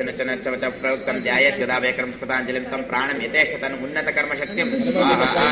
ಚ ಪ್ರಯುಕ್ತಂ ಧ್ಯಾಯತ್ ಗದಾ ವೇಕರಂಸ್ಕೃತಾಂಜಲಿಂ ತಂ ಪ್ರಾಣಂ ಯಥೇಷ್ಟ ತನ್ನ ಉನ್ನತ ಕರ್ಮಶಕ್ತಿಂ ಸ್ವಾಹ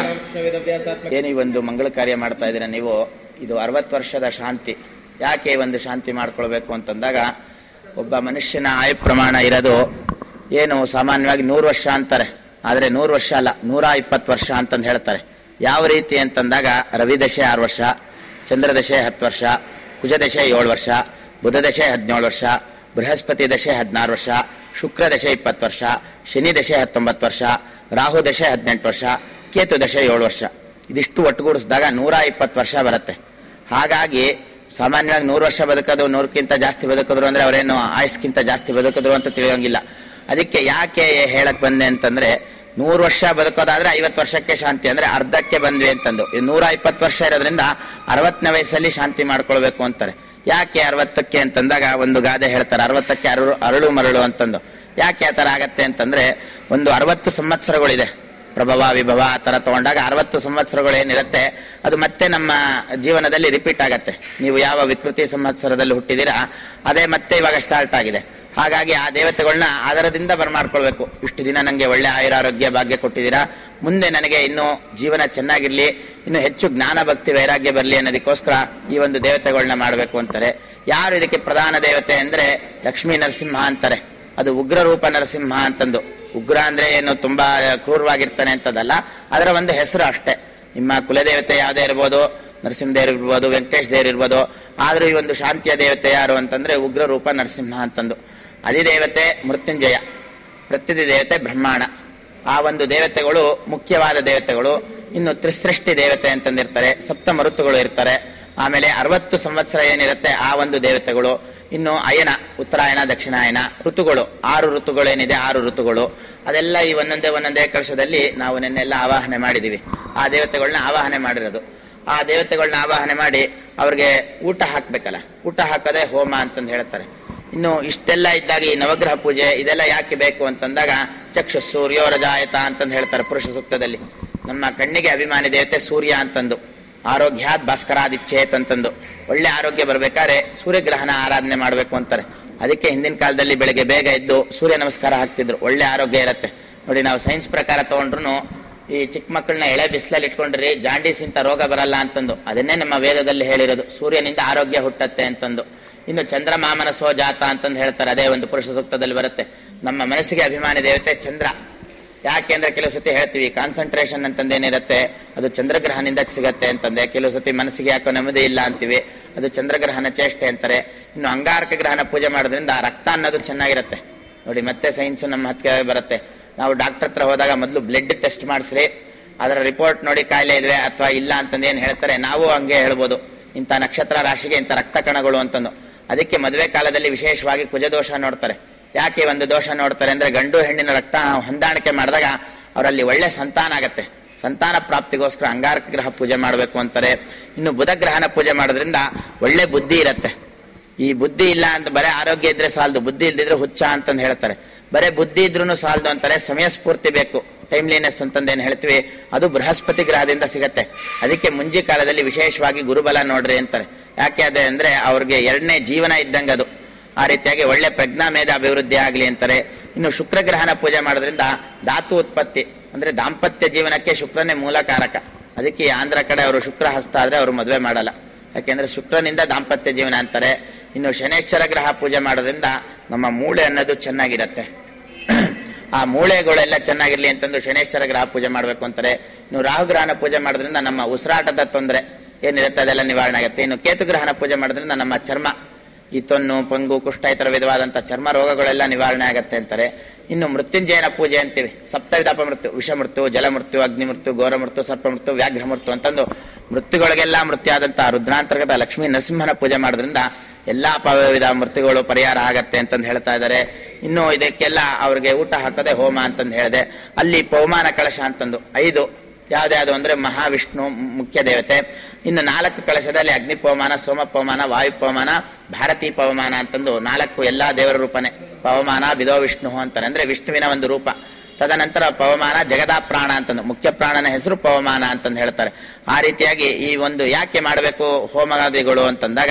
ಏನು ಈ ಒಂದು ಮಂಗಳ ಕಾರ್ಯ ಮಾಡ್ತಾ ಇದ್ದೀರಾ ನೀವು ಇದು ಅರವತ್ತು ವರ್ಷದ ಶಾಂತಿ ಯಾಕೆ ಈ ಒಂದು ಶಾಂತಿ ಮಾಡ್ಕೊಳ್ಬೇಕು ಅಂತಂದಾಗ ಒಬ್ಬ ಮನುಷ್ಯನ ಆಯು ಪ್ರಮಾಣ ಇರೋದು ಏನು ಸಾಮಾನ್ಯವಾಗಿ ನೂರು ವರ್ಷ ಅಂತಾರೆ ಆದರೆ ನೂರು ವರ್ಷ ಅಲ್ಲ ನೂರ ಇಪ್ಪತ್ತು ವರ್ಷ ಅಂತಂದು ಹೇಳ್ತಾರೆ ಯಾವ ರೀತಿ ಅಂತಂದಾಗ ರವಿದಶೆ ಆರು ವರ್ಷ ಚಂದ್ರದಶೆ ಹತ್ತು ವರ್ಷ ಕುಜದಶೆ ಏಳು ವರ್ಷ ಬುಧದಶೆ ಹದಿನೇಳು ವರ್ಷ ಬೃಹಸ್ಪತಿ ದಶೆ ಹದಿನಾರು ವರ್ಷ ಶುಕ್ರ ದಶೆ ಇಪ್ಪತ್ತು ವರ್ಷ ಶನಿ ದಶೆ ಹತ್ತೊಂಬತ್ತು ವರ್ಷ ರಾಹು ದಶೆ ಹದಿನೆಂಟು ವರ್ಷ ಕೇತು ದಶೆ ಏಳು ವರ್ಷ ಇದಿಷ್ಟು ಒಟ್ಟುಗೂಡಿಸಿದಾಗ ನೂರ ಇಪ್ಪತ್ತು ವರ್ಷ ಬರುತ್ತೆ ಹಾಗಾಗಿ ಸಾಮಾನ್ಯವಾಗಿ ನೂರು ವರ್ಷ ಬದುಕೋದು ನೂರಕ್ಕಿಂತ ಜಾಸ್ತಿ ಬದುಕಿದ್ರು ಅಂದ್ರೆ ಅವರೇನು ಆಯುಷ್ಗಿಂತ ಜಾಸ್ತಿ ಬದುಕಿದ್ರು ಅಂತ ತಿಳಿಯೋಂಗಿಲ್ಲ ಅದಕ್ಕೆ ಯಾಕೆ ಹೇಳಕ್ ಬಂದೆ ಅಂತಂದ್ರೆ ನೂರು ವರ್ಷ ಬದುಕೋದಾದ್ರೆ ಐವತ್ತು ವರ್ಷಕ್ಕೆ ಶಾಂತಿ ಅಂದ್ರೆ ಅರ್ಧಕ್ಕೆ ಬಂದ್ವಿ ಅಂತಂದು ಇದು ನೂರ ಇಪ್ಪತ್ತು ವರ್ಷ ಇರೋದ್ರಿಂದ ಅರವತ್ತನೇ ವಯಸ್ಸಲ್ಲಿ ಶಾಂತಿ ಮಾಡ್ಕೊಳ್ಬೇಕು ಅಂತಾರೆ ಯಾಕೆ ಅರವತ್ತಕ್ಕೆ ಅಂತಂದಾಗ ಒಂದು ಗಾದೆ ಹೇಳ್ತಾರೆ ಅರವತ್ತಕ್ಕೆ ಅರಳು ಅರಳು ಮರಳು ಅಂತಂದು ಯಾಕೆ ಆ ಥರ ಆಗತ್ತೆ ಅಂತಂದ್ರೆ ಒಂದು ಅರವತ್ತು ಸಂವತ್ಸರಗಳಿದೆ ಪ್ರಭವ ವಿಭವ ಆ ಥರ ತಗೊಂಡಾಗ ಅರವತ್ತು ಸಂವತ್ಸರಗಳು ಏನಿರುತ್ತೆ ಅದು ಮತ್ತೆ ನಮ್ಮ ಜೀವನದಲ್ಲಿ ರಿಪೀಟ್ ಆಗತ್ತೆ ನೀವು ಯಾವ ವಿಕೃತಿ ಸಂವತ್ಸರದಲ್ಲಿ ಹುಟ್ಟಿದ್ದೀರಾ ಅದೇ ಮತ್ತೆ ಇವಾಗ ಸ್ಟಾರ್ಟ್ ಆಗಿದೆ ಹಾಗಾಗಿ ಆ ದೇವತೆಗಳನ್ನ ಆಧಾರದಿಂದ ಬರಮಾಡ್ಕೊಳ್ಬೇಕು ಇಷ್ಟು ದಿನ ನನಗೆ ಒಳ್ಳೆ ಆಯುರಾರೋಗ್ಯ ಭಾಗ್ಯ ಕೊಟ್ಟಿದ್ದೀರಾ ಮುಂದೆ ನನಗೆ ಇನ್ನೂ ಜೀವನ ಚೆನ್ನಾಗಿರ್ಲಿ ಇನ್ನು ಹೆಚ್ಚು ಜ್ಞಾನ ಭಕ್ತಿ ವೈರಾಗ್ಯ ಬರಲಿ ಅನ್ನೋದಕ್ಕೋಸ್ಕರ ಈ ಒಂದು ದೇವತೆಗಳನ್ನ ಮಾಡಬೇಕು ಅಂತಾರೆ ಯಾರು ಇದಕ್ಕೆ ಪ್ರಧಾನ ದೇವತೆ ಅಂದ್ರೆ ಲಕ್ಷ್ಮೀ ನರಸಿಂಹ ಅಂತಾರೆ ಅದು ಉಗ್ರ ರೂಪ ನರಸಿಂಹ ಅಂತಂದು ಉಗ್ರ ಅಂದ್ರೆ ಏನು ತುಂಬಾ ಕ್ರೂರವಾಗಿರ್ತಾನೆ ಅಂತದಲ್ಲ ಅದರ ಒಂದು ಹೆಸರು ಅಷ್ಟೇ ನಿಮ್ಮ ಕುಲದೇವತೆ ಯಾವುದೇ ಇರ್ಬೋದು ನರಸಿಂಹ ದೇವರು ಇರ್ಬೋದು ವೆಂಕಟೇಶ್ ದೇವರು ಇರ್ಬೋದು ಆದ್ರೂ ಈ ಒಂದು ಶಾಂತಿಯ ದೇವತೆ ಯಾರು ಅಂತಂದ್ರೆ ಉಗ್ರ ರೂಪ ನರಸಿಂಹ ಅಂತಂದು ಅಧಿದೇವತೆ ಮೃತ್ಯುಂಜಯ ಪ್ರತಿದಿ ದೇವತೆ ಬ್ರಹ್ಮಾಂಡ ಆ ಒಂದು ದೇವತೆಗಳು ಮುಖ್ಯವಾದ ದೇವತೆಗಳು ಇನ್ನು ತ್ರಿಸೃಷ್ಟಿ ದೇವತೆ ಅಂತಂದಿರ್ತಾರೆ ಸಪ್ತ ಮರುತುಗಳು ಇರ್ತಾರೆ ಆಮೇಲೆ ಅರವತ್ತು ಸಂವತ್ಸರ ಏನಿರುತ್ತೆ ಆ ಒಂದು ದೇವತೆಗಳು ಇನ್ನು ಅಯನ ಉತ್ತರಾಯಣ ದಕ್ಷಿಣಾಯನ ಋತುಗಳು ಆರು ಋತುಗಳೇನಿದೆ ಆರು ಋತುಗಳು ಅದೆಲ್ಲ ಈ ಒಂದೊಂದೇ ಒಂದೊಂದೇ ಕಳಶದಲ್ಲಿ ನಾವು ನಿನ್ನೆಲ್ಲ ಆವಾಹನೆ ಮಾಡಿದೀವಿ ಆ ದೇವತೆಗಳನ್ನ ಆವಾಹನೆ ಮಾಡಿರೋದು ಆ ದೇವತೆಗಳನ್ನ ಆವಾಹನೆ ಮಾಡಿ ಅವ್ರಿಗೆ ಊಟ ಹಾಕ್ಬೇಕಲ್ಲ ಊಟ ಹಾಕೋದೇ ಹೋಮ ಅಂತಂದು ಹೇಳ್ತಾರೆ ಇನ್ನು ಇಷ್ಟೆಲ್ಲ ಇದ್ದಾಗ ಈ ನವಗ್ರಹ ಪೂಜೆ ಇದೆಲ್ಲ ಯಾಕೆ ಬೇಕು ಅಂತಂದಾಗ ಚಕ್ಷು ಸೂರ್ಯೋ ರಜಾಯತ ಅಂತಂದು ಹೇಳ್ತಾರೆ ಪುರುಷ ಸೂಕ್ತದಲ್ಲಿ ನಮ್ಮ ಕಣ್ಣಿಗೆ ಅಭಿಮಾನಿ ದೇವತೆ ಸೂರ್ಯ ಅಂತಂದು ಆರೋಗ್ಯಾತ್ ಭಾಸ್ಕರಾದಿಚ್ಛೇತ್ ಅಂತಂದು ಒಳ್ಳೆ ಆರೋಗ್ಯ ಬರ್ಬೇಕಾದ್ರೆ ಸೂರ್ಯಗ್ರಹಣ ಆರಾಧನೆ ಮಾಡಬೇಕು ಅಂತಾರೆ ಅದಕ್ಕೆ ಹಿಂದಿನ ಕಾಲದಲ್ಲಿ ಬೆಳಗ್ಗೆ ಬೇಗ ಎದ್ದು ಸೂರ್ಯ ನಮಸ್ಕಾರ ಹಾಕ್ತಿದ್ರು ಒಳ್ಳೆ ಆರೋಗ್ಯ ಇರುತ್ತೆ ನೋಡಿ ನಾವು ಸೈನ್ಸ್ ಪ್ರಕಾರ ತಗೊಂಡ್ರು ಈ ಚಿಕ್ಕ ಮಕ್ಕಳನ್ನ ಎಳೆ ಬಿಸಿಲಲ್ಲಿ ಇಟ್ಕೊಂಡ್ರಿ ಜಾಂಡೀಸ್ ಇಂಥ ರೋಗ ಬರಲ್ಲ ಅಂತಂದು ಅದನ್ನೇ ನಮ್ಮ ವೇದದಲ್ಲಿ ಹೇಳಿರೋದು ಸೂರ್ಯನಿಂದ ಆರೋಗ್ಯ ಹುಟ್ಟತ್ತೆ ಅಂತಂದು ಇನ್ನು ಚಂದ್ರಮಾಮನ ಸೋ ಜಾತ ಅಂತಂದು ಹೇಳ್ತಾರೆ ಅದೇ ಒಂದು ಪುರುಷ ಸೂಕ್ತದಲ್ಲಿ ಬರುತ್ತೆ ನಮ್ಮ ಮನಸ್ಸಿಗೆ ಅಭಿಮಾನಿ ದೇವತೆ ಚಂದ್ರ ಯಾಕೆಂದ್ರೆ ಕೆಲವು ಸತಿ ಹೇಳ್ತೀವಿ ಕಾನ್ಸಂಟ್ರೇಷನ್ ಅಂತಂದೇನಿರುತ್ತೆ ಅದು ಚಂದ್ರಗ್ರಹನಿಂದ ಸಿಗತ್ತೆ ಅಂತಂದೆ ಕೆಲವು ಸತಿ ಮನಸ್ಸಿಗೆ ಯಾಕೋ ನೆಮ್ಮದಿ ಇಲ್ಲ ಅಂತೀವಿ ಅದು ಚಂದ್ರಗ್ರಹಣ ಚೇಷ್ಟೆ ಅಂತಾರೆ ಇನ್ನು ಅಂಗಾರಕ ಗ್ರಹಣ ಪೂಜೆ ಮಾಡೋದ್ರಿಂದ ಆ ರಕ್ತ ಅನ್ನೋದು ಚೆನ್ನಾಗಿರುತ್ತೆ ನೋಡಿ ಮತ್ತೆ ಸೈನ್ಸ್ ನಮ್ಮ ಹತ್ತಿರ ಬರುತ್ತೆ ನಾವು ಡಾಕ್ಟರ್ ಹತ್ರ ಹೋದಾಗ ಮೊದಲು ಬ್ಲಡ್ ಟೆಸ್ಟ್ ಮಾಡಿಸ್ರಿ ಅದರ ರಿಪೋರ್ಟ್ ನೋಡಿ ಕಾಯಿಲೆ ಇದ್ವೆ ಅಥವಾ ಇಲ್ಲ ಅಂತಂದು ಏನು ಹೇಳ್ತಾರೆ ನಾವು ಹಂಗೆ ಹೇಳ್ಬೋದು ಇಂಥ ನಕ್ಷತ್ರ ರಾಶಿಗೆ ಇಂಥ ರಕ್ತ ಕಣಗಳು ಅಂತಂದು ಅದಕ್ಕೆ ಮದುವೆ ಕಾಲದಲ್ಲಿ ವಿಶೇಷವಾಗಿ ಕುಜದೋಷ ನೋಡ್ತಾರೆ ಯಾಕೆ ಒಂದು ದೋಷ ನೋಡ್ತಾರೆ ಅಂದ್ರೆ ಗಂಡು ಹೆಣ್ಣಿನ ರಕ್ತ ಹೊಂದಾಣಿಕೆ ಮಾಡಿದಾಗ ಅವರಲ್ಲಿ ಒಳ್ಳೆ ಸಂತಾನ ಆಗತ್ತೆ ಸಂತಾನ ಪ್ರಾಪ್ತಿಗೋಸ್ಕರ ಅಂಗಾರಕ ಗ್ರಹ ಪೂಜೆ ಮಾಡಬೇಕು ಅಂತಾರೆ ಇನ್ನು ಬುಧ ಗ್ರಹನ ಪೂಜೆ ಮಾಡೋದ್ರಿಂದ ಒಳ್ಳೆ ಬುದ್ಧಿ ಇರತ್ತೆ ಈ ಬುದ್ಧಿ ಇಲ್ಲ ಅಂತ ಬರೇ ಆರೋಗ್ಯ ಇದ್ರೆ ಸಾಲದು ಬುದ್ಧಿ ಇಲ್ದಿದ್ರೆ ಹುಚ್ಚ ಅಂತಂದು ಹೇಳ್ತಾರೆ ಬರೇ ಬುದ್ಧಿ ಇದ್ರೂ ಸಾಲದು ಅಂತಾರೆ ಸಮಯ ಸ್ಫೂರ್ತಿ ಬೇಕು ಟೈಮ್ಲಿನೆಸ್ ಅಂತಂದು ಏನು ಹೇಳ್ತೀವಿ ಅದು ಬೃಹಸ್ಪತಿ ಗ್ರಹದಿಂದ ಸಿಗತ್ತೆ ಅದಕ್ಕೆ ಮುಂಜಿ ಕಾಲದಲ್ಲಿ ವಿಶೇಷವಾಗಿ ಗುರುಬಲ ನೋಡ್ರಿ ಅಂತಾರೆ ಯಾಕೆ ಅದೇ ಅಂದ್ರೆ ಅವ್ರಿಗೆ ಎರಡನೇ ಜೀವನ ಇದ್ದಂಗೆ ಅದು ಆ ರೀತಿಯಾಗಿ ಒಳ್ಳೆ ಪ್ರಜ್ಞಾಮೇಧ ಅಭಿವೃದ್ಧಿ ಆಗಲಿ ಅಂತಾರೆ ಇನ್ನು ಶುಕ್ರ ಗ್ರಹನ ಪೂಜೆ ಮಾಡೋದ್ರಿಂದ ಧಾತು ಉತ್ಪತ್ತಿ ಅಂದ್ರೆ ದಾಂಪತ್ಯ ಜೀವನಕ್ಕೆ ಶುಕ್ರನೇ ಮೂಲಕಾರಕ ಅದಕ್ಕೆ ಈ ಆಂಧ್ರ ಕಡೆ ಅವರು ಶುಕ್ರ ಹಸ್ತ ಆದ್ರೆ ಅವರು ಮದುವೆ ಮಾಡಲ್ಲ ಯಾಕೆಂದ್ರೆ ಶುಕ್ರನಿಂದ ದಾಂಪತ್ಯ ಜೀವನ ಅಂತಾರೆ ಇನ್ನು ಶನೇಶ್ವರ ಗ್ರಹ ಪೂಜೆ ಮಾಡೋದ್ರಿಂದ ನಮ್ಮ ಮೂಳೆ ಅನ್ನೋದು ಚೆನ್ನಾಗಿರತ್ತೆ ಆ ಮೂಳೆಗಳೆಲ್ಲ ಚೆನ್ನಾಗಿರ್ಲಿ ಅಂತಂದು ಶನೇಶ್ವರ ಗ್ರಹ ಪೂಜೆ ಮಾಡಬೇಕು ಅಂತಾರೆ ಇನ್ನು ರಾಹುಗ್ರಹನ ಪೂಜೆ ಮಾಡೋದ್ರಿಂದ ನಮ್ಮ ಉಸಿರಾಟದ ತೊಂದರೆ ಏನಿರುತ್ತೆ ಅದೆಲ್ಲ ನಿವಾರಣೆ ಆಗುತ್ತೆ ಇನ್ನು ಕೇತುಗ್ರಹನ ಪೂಜೆ ಮಾಡೋದ್ರಿಂದ ನಮ್ಮ ಚರ್ಮ ಈ ತೊನ್ನು ಪಂಗು ಕುಷ್ಠ ಈ ಥರ ವಿಧವಾದಂಥ ಚರ್ಮ ರೋಗಗಳೆಲ್ಲ ನಿವಾರಣೆ ಆಗುತ್ತೆ ಅಂತಾರೆ ಇನ್ನು ಮೃತ್ಯುಂಜಯನ ಪೂಜೆ ಅಂತೀವಿ ಸಪ್ತವಿಧ ಅಪಮೃತ್ಯು ವಿಷ ಮೃತ್ಯು ಜಲ ಮೃತ್ಯು ಅಗ್ನಿ ಮೃತ್ಯು ಘೋರ ಮೃತ್ಯು ಸರ್ಪ ಮೃತ್ಯು ವ್ಯಾಘ್ರ ಮೃತ್ಯು ಅಂತಂದು ಮೃತ್ಯುಗಳಿಗೆಲ್ಲ ಮೃತ್ಯು ಆದಂತಹ ರುದ್ರಾಂತರ್ಗತ ಲಕ್ಷ್ಮೀ ನರಸಿಂಹನ ಪೂಜೆ ಮಾಡೋದ್ರಿಂದ ಎಲ್ಲಾ ಪವಿಧ ಮೃತ್ಯುಗಳು ಪರಿಹಾರ ಆಗತ್ತೆ ಅಂತಂದು ಹೇಳ್ತಾ ಇದ್ದಾರೆ ಇನ್ನು ಇದಕ್ಕೆಲ್ಲ ಅವ್ರಿಗೆ ಊಟ ಹಾಕೋದೆ ಹೋಮ ಅಂತಂದು ಹೇಳಿದೆ ಅಲ್ಲಿ ಪವಮಾನ ಕಳಶ ಅಂತಂದು ಐದು ಯಾವ್ದ್ಯಾವ್ದು ಅಂದ್ರೆ ಮಹಾವಿಷ್ಣು ಮುಖ್ಯ ದೇವತೆ ಇನ್ನು ನಾಲ್ಕು ಕಳಶದಲ್ಲಿ ಅಗ್ನಿ ಪವಮಾನ ಸೋಮ ಪವಮಾನ ವಾಯು ಪವಮಾನ ಭಾರತೀ ಪವಮಾನ ಅಂತಂದು ನಾಲ್ಕು ಎಲ್ಲಾ ದೇವರ ರೂಪನೇ ಪವಮಾನ ಬಿದೋ ವಿಷ್ಣು ಅಂತಾರೆ ಅಂದ್ರೆ ವಿಷ್ಣುವಿನ ಒಂದು ರೂಪ ತದನಂತರ ಪವಮಾನ ಜಗದಾ ಪ್ರಾಣ ಅಂತಂದು ಮುಖ್ಯ ಪ್ರಾಣನ ಹೆಸರು ಪವಮಾನ ಅಂತಂದು ಹೇಳ್ತಾರೆ ಆ ರೀತಿಯಾಗಿ ಈ ಒಂದು ಯಾಕೆ ಮಾಡಬೇಕು ಹೋಮಾದಿಗಳು ಅಂತಂದಾಗ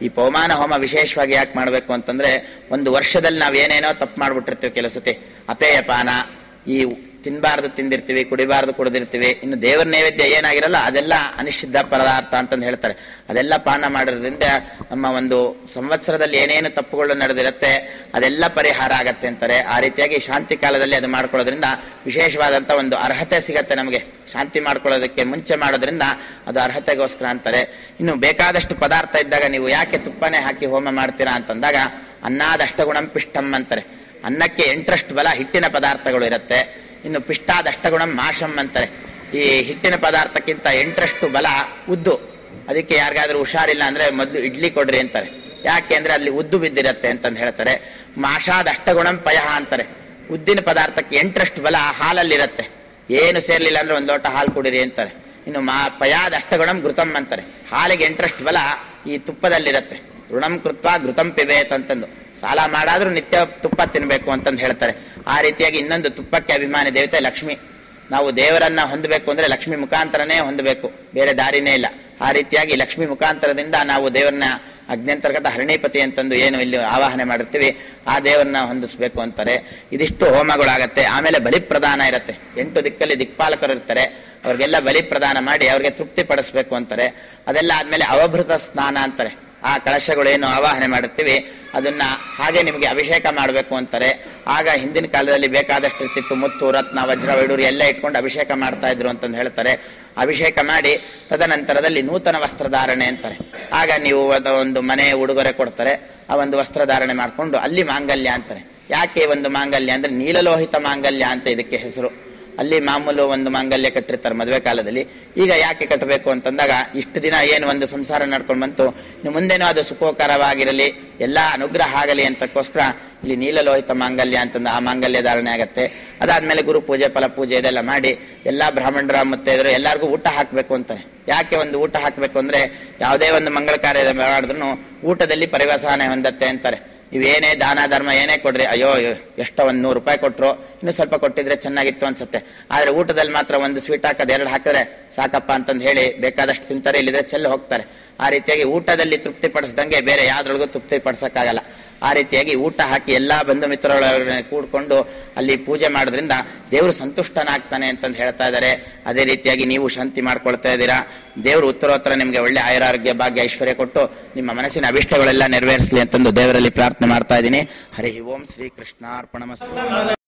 ಈ ಪವಮಾನ ಹೋಮ ವಿಶೇಷವಾಗಿ ಯಾಕೆ ಮಾಡಬೇಕು ಅಂತಂದ್ರೆ ಒಂದು ವರ್ಷದಲ್ಲಿ ನಾವು ಏನೇನೋ ತಪ್ಪು ಮಾಡ್ಬಿಟ್ಟಿರ್ತೀವಿ ಕೆಲವು ಸತಿ ಅಪೇಯಪಾನ ಈ ತಿನ್ಬಾರ್ದು ತಿಂದಿರ್ತೀವಿ ಕುಡಿಬಾರ್ದು ಕುಡಿದಿರ್ತೀವಿ ಇನ್ನು ದೇವರ ನೈವೇದ್ಯ ಏನಾಗಿರಲ್ಲ ಅದೆಲ್ಲ ಅನಿಷಿದ್ಧ ಪದಾರ್ಥ ಅಂತಂದು ಹೇಳ್ತಾರೆ ಅದೆಲ್ಲ ಪಾನ ಮಾಡೋದ್ರಿಂದ ನಮ್ಮ ಒಂದು ಸಂವತ್ಸರದಲ್ಲಿ ಏನೇನು ತಪ್ಪುಗಳು ನಡೆದಿರುತ್ತೆ ಅದೆಲ್ಲ ಪರಿಹಾರ ಆಗತ್ತೆ ಅಂತಾರೆ ಆ ರೀತಿಯಾಗಿ ಶಾಂತಿ ಕಾಲದಲ್ಲಿ ಅದು ಮಾಡ್ಕೊಳ್ಳೋದ್ರಿಂದ ವಿಶೇಷವಾದಂಥ ಒಂದು ಅರ್ಹತೆ ಸಿಗತ್ತೆ ನಮಗೆ ಶಾಂತಿ ಮಾಡ್ಕೊಳ್ಳೋದಕ್ಕೆ ಮುಂಚೆ ಮಾಡೋದ್ರಿಂದ ಅದು ಅರ್ಹತೆಗೋಸ್ಕರ ಅಂತಾರೆ ಇನ್ನು ಬೇಕಾದಷ್ಟು ಪದಾರ್ಥ ಇದ್ದಾಗ ನೀವು ಯಾಕೆ ತುಪ್ಪನೇ ಹಾಕಿ ಹೋಮ ಮಾಡ್ತೀರಾ ಅಂತಂದಾಗ ಅನ್ನದಷ್ಟಗುಣಂ ಪಿಷ್ಟಂ ಅಂತಾರೆ ಅನ್ನಕ್ಕೆ ಎಂಟರಷ್ಟು ಬಲ ಹಿಟ್ಟಿನ ಪದಾರ್ಥಗಳು ಇರುತ್ತೆ ಇನ್ನು ಪಿಷ್ಟಾದಷ್ಟಗುಣಂ ಮಾಷಂ ಅಂತಾರೆ ಈ ಹಿಟ್ಟಿನ ಪದಾರ್ಥಕ್ಕಿಂತ ಎಂಟರಷ್ಟು ಬಲ ಉದ್ದು ಅದಕ್ಕೆ ಯಾರಿಗಾದ್ರೂ ಹುಷಾರಿಲ್ಲ ಅಂದ್ರೆ ಮೊದಲು ಇಡ್ಲಿ ಕೊಡ್ರಿ ಅಂತಾರೆ ಯಾಕೆ ಅಂದ್ರೆ ಅಲ್ಲಿ ಉದ್ದು ಬಿದ್ದಿರತ್ತೆ ಅಂತಂದು ಹೇಳ್ತಾರೆ ಮಾಷಾದ ಅಷ್ಟಗುಣಂ ಪಯಃ ಅಂತಾರೆ ಉದ್ದಿನ ಪದಾರ್ಥಕ್ಕೆ ಎಂಟರಷ್ಟು ಬಲ ಹಾಲಲ್ಲಿರತ್ತೆ ಏನು ಸೇರ್ಲಿಲ್ಲ ಅಂದ್ರೆ ಒಂದು ಲೋಟ ಹಾಲು ಕುಡಿರಿ ಅಂತಾರೆ ಇನ್ನು ಮಾ ಪಯಾದ ಅಷ್ಟಗುಣಂ ಘೃತಂ ಅಂತಾರೆ ಹಾಲಿಗೆ ಎಂಟರಷ್ಟು ಬಲ ಈ ತುಪ್ಪದಲ್ಲಿರತ್ತೆ ಋಣಂ ಕೃತ್ವ ಘೃತಂ ಪಿಬೇತ್ ಅಂತಂದು ಸಾಲ ಮಾಡಾದ್ರೂ ನಿತ್ಯ ತುಪ್ಪ ತಿನ್ಬೇಕು ಅಂತಂದು ಹೇಳ್ತಾರೆ ಆ ರೀತಿಯಾಗಿ ಇನ್ನೊಂದು ತುಪ್ಪಕ್ಕೆ ಅಭಿಮಾನಿ ದೇವತೆ ಲಕ್ಷ್ಮಿ ನಾವು ದೇವರನ್ನ ಹೊಂದಬೇಕು ಅಂದ್ರೆ ಲಕ್ಷ್ಮಿ ಮುಖಾಂತರನೇ ಹೊಂದಬೇಕು ಬೇರೆ ದಾರಿನೇ ಇಲ್ಲ ಆ ರೀತಿಯಾಗಿ ಲಕ್ಷ್ಮಿ ಮುಖಾಂತರದಿಂದ ನಾವು ದೇವರನ್ನ ಅಗ್ನ್ಯಂತರ್ಗತ ಹರಣಿಪತಿ ಅಂತಂದು ಏನು ಇಲ್ಲಿ ಆವಾಹನೆ ಮಾಡಿರ್ತೀವಿ ಆ ದೇವರನ್ನ ಹೊಂದಿಸ್ಬೇಕು ಅಂತಾರೆ ಇದಿಷ್ಟು ಹೋಮಗಳಾಗತ್ತೆ ಆಮೇಲೆ ಬಲಿಪ್ರದಾನ ಇರುತ್ತೆ ಎಂಟು ದಿಕ್ಕಲ್ಲಿ ದಿಕ್ಪಾಲಕರು ಇರ್ತಾರೆ ಅವ್ರಿಗೆಲ್ಲ ಬಲಿ ಪ್ರದಾನ ಮಾಡಿ ಅವ್ರಿಗೆ ತೃಪ್ತಿ ಪಡಿಸ್ಬೇಕು ಅಂತಾರೆ ಅದೆಲ್ಲ ಆದ್ಮೇಲೆ ಅವಭೃತ ಸ್ನಾನ ಅಂತಾರೆ ಆ ಕಳಶಗಳೇನು ಆವಾಹನೆ ಮಾಡುತ್ತೀವಿ ಅದನ್ನ ಹಾಗೆ ನಿಮಗೆ ಅಭಿಷೇಕ ಮಾಡಬೇಕು ಅಂತಾರೆ ಆಗ ಹಿಂದಿನ ಕಾಲದಲ್ಲಿ ಬೇಕಾದಷ್ಟು ಇರ್ತಿತ್ತು ಮುತ್ತು ರತ್ನ ವಜ್ರ ವೈಡೂರಿ ಎಲ್ಲ ಇಟ್ಕೊಂಡು ಅಭಿಷೇಕ ಮಾಡ್ತಾ ಇದ್ರು ಅಂತಂದು ಹೇಳ್ತಾರೆ ಅಭಿಷೇಕ ಮಾಡಿ ತದನಂತರದಲ್ಲಿ ನೂತನ ವಸ್ತ್ರಧಾರಣೆ ಅಂತಾರೆ ಆಗ ನೀವು ಅದು ಒಂದು ಮನೆ ಉಡುಗೊರೆ ಕೊಡ್ತಾರೆ ಆ ಒಂದು ವಸ್ತ್ರಧಾರಣೆ ಮಾಡಿಕೊಂಡು ಅಲ್ಲಿ ಮಾಂಗಲ್ಯ ಅಂತಾರೆ ಯಾಕೆ ಒಂದು ಮಾಂಗಲ್ಯ ಅಂದ್ರೆ ನೀಲಲೋಹಿತ ಮಾಂಗಲ್ಯ ಅಂತ ಇದಕ್ಕೆ ಹೆಸರು ಅಲ್ಲಿ ಮಾಮೂಲು ಒಂದು ಮಾಂಗಲ್ಯ ಕಟ್ಟಿರ್ತಾರೆ ಮದುವೆ ಕಾಲದಲ್ಲಿ ಈಗ ಯಾಕೆ ಕಟ್ಟಬೇಕು ಅಂತಂದಾಗ ಇಷ್ಟು ದಿನ ಏನು ಒಂದು ಸಂಸಾರ ನಡ್ಕೊಂಡು ಬಂತು ಇನ್ನು ಮುಂದೇನೂ ಅದು ಸುಖೋಕರವಾಗಿರಲಿ ಎಲ್ಲ ಅನುಗ್ರಹ ಆಗಲಿ ಅಂತಕ್ಕೋಸ್ಕರ ಇಲ್ಲಿ ನೀಲಲೋಹಿತ ಮಾಂಗಲ್ಯ ಅಂತಂದು ಆ ಮಾಂಗಲ್ಯ ಧಾರಣೆ ಆಗತ್ತೆ ಅದಾದ್ಮೇಲೆ ಗುರು ಪೂಜೆ ಫಲ ಪೂಜೆ ಇದೆಲ್ಲ ಮಾಡಿ ಎಲ್ಲಾ ಬ್ರಾಹ್ಮಣರ ಮುತ್ತೈದರು ಎಲ್ಲರಿಗೂ ಊಟ ಹಾಕಬೇಕು ಅಂತಾರೆ ಯಾಕೆ ಒಂದು ಊಟ ಹಾಕಬೇಕು ಅಂದ್ರೆ ಯಾವುದೇ ಒಂದು ಮಂಗಳ ಕಾರ್ಯ ಮಾಡಿದ್ರು ಊಟದಲ್ಲಿ ಪರಿವಸಾನೆ ಹೊಂದತ್ತೆ ಅಂತಾರೆ ನೀವೇನೇ ದಾನ ಧರ್ಮ ಏನೇ ಕೊಡ್ರಿ ಅಯ್ಯೋ ಎಷ್ಟೋ ಒಂದು ನೂರು ರೂಪಾಯಿ ಕೊಟ್ರು ಇನ್ನು ಸ್ವಲ್ಪ ಕೊಟ್ಟಿದ್ರೆ ಚೆನ್ನಾಗಿತ್ತು ಅನ್ಸುತ್ತೆ ಆದ್ರೆ ಊಟದಲ್ಲಿ ಮಾತ್ರ ಒಂದು ಸ್ವೀಟ್ ಹಾಕೋದು ಎರಡು ಹಾಕಿದ್ರೆ ಸಾಕಪ್ಪ ಅಂತಂದು ಹೇಳಿ ಬೇಕಾದಷ್ಟು ತಿಂತಾರೆ ಇಲ್ಲಿದ್ರೆ ಚೆಲ್ಲಿ ಹೋಗ್ತಾರೆ ಆ ರೀತಿಯಾಗಿ ಊಟದಲ್ಲಿ ತೃಪ್ತಿ ಪಡಿಸ್ದಂಗೆ ಬೇರೆ ಯಾವ್ದ್ರೊಳಗೂ ತೃಪ್ತಿ ಪಡಿಸಕ್ಕಾಗಲ್ಲ ಆ ರೀತಿಯಾಗಿ ಊಟ ಹಾಕಿ ಎಲ್ಲಾ ಬಂಧು ಮಿತ್ರರೊಳಗಡೆ ಕೂಡ್ಕೊಂಡು ಅಲ್ಲಿ ಪೂಜೆ ಮಾಡೋದ್ರಿಂದ ದೇವರು ಸಂತುಷ್ಟನಾಗ್ತಾನೆ ಅಂತಂದು ಹೇಳ್ತಾ ಇದ್ದಾರೆ ಅದೇ ರೀತಿಯಾಗಿ ನೀವು ಶಾಂತಿ ಮಾಡ್ಕೊಳ್ತಾ ಇದ್ದೀರಾ ದೇವರು ಉತ್ತರೋತ್ತರ ನಿಮಗೆ ಒಳ್ಳೆ ಆಯುರಾರೋಗ್ಯ ಭಾಗ್ಯ ಐಶ್ವರ್ಯ ಕೊಟ್ಟು ನಿಮ್ಮ ಮನಸ್ಸಿನ ಅಭಿಷ್ಟಗಳೆಲ್ಲ ನೆರವೇರಿಸಲಿ ಅಂತಂದು ದೇವರಲ್ಲಿ ಪ್ರಾರ್ಥನೆ ಮಾಡ್ತಾ ಇದ್ದೀನಿ ಹರಿ ಓಂ ಶ್ರೀ ಕೃಷ್ಣಾರ್ಪಣಮಸ್ತು